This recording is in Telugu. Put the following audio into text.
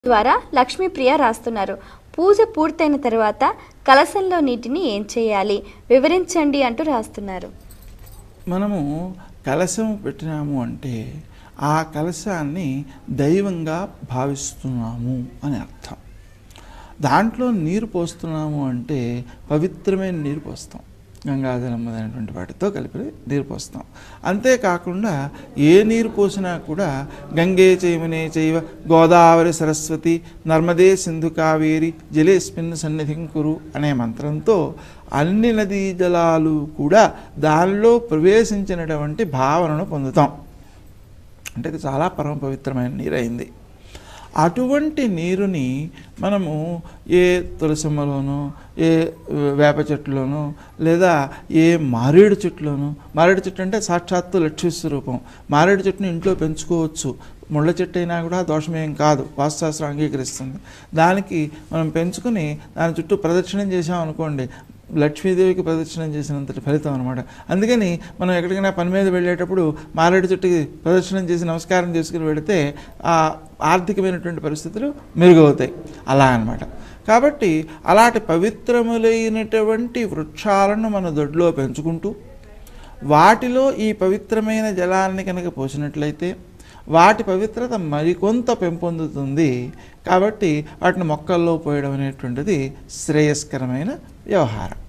ద్వారా లక్ష్మీప్రియ రాస్తున్నారు పూజ పూర్తయిన తర్వాత కలశంలో నీటిని ఏం చేయాలి వివరించండి అంటూ రాస్తున్నారు మనము కలశం పెట్టినాము అంటే ఆ కలశాన్ని దైవంగా భావిస్తున్నాము అని అర్థం దాంట్లో నీరు పోస్తున్నాము అంటే పవిత్రమైన నీరు పోస్తాం గంగాజలం మొదలైనటువంటి వాటితో కలిపి నీరు పోస్తాం అంతేకాకుండా ఏ నీరు పోసినా కూడా గంగే చైమనే చైవ గోదావరి సరస్వతి నర్మదే సింధు కావేరి జలేస్మిన్ సన్నిధిం కురు అనే మంత్రంతో అన్ని నదీ జలాలు కూడా దానిలో ప్రవేశించినటువంటి భావనను పొందుతాం అంటే ఇది చాలా పరమ పవిత్రమైన నీరు అయింది అటువంటి నీరుని మనము ఏ తులసిమ్మలోనో ఏ వేప చెట్టులోనో లేదా ఏ మారేడు చెట్టులోనో మారేడు చెట్టు అంటే సాక్షాత్తు లక్ష్మీ స్వరూపం మారేడు చెట్టుని ఇంట్లో పెంచుకోవచ్చు ముళ్ళ చెట్టు అయినా కూడా దోషమేం కాదు వాస్తుశాస్త్రం అంగీకరిస్తుంది దానికి మనం పెంచుకుని దాని చుట్టూ ప్రదక్షిణం చేసామనుకోండి లక్ష్మీదేవికి ప్రదక్షిణం చేసినంతటి ఫలితం అనమాట అందుకని మనం ఎక్కడికైనా పని మీద వెళ్ళేటప్పుడు మారేడు చెట్టుకి ప్రదక్షిణం చేసి నమస్కారం చేసుకుని వెళితే ఆ ఆర్థికమైనటువంటి పరిస్థితులు మెరుగవుతాయి అలా అన్నమాట కాబట్టి అలాంటి పవిత్రములైనటువంటి వృక్షాలను మన దొడ్లో పెంచుకుంటూ వాటిలో ఈ పవిత్రమైన జలాన్ని కనుక పోసినట్లయితే వాటి పవిత్రత మరికొంత పెంపొందుతుంది కాబట్టి వాటిని మొక్కల్లో పోయడం అనేటువంటిది శ్రేయస్కరమైన వ్యవహారం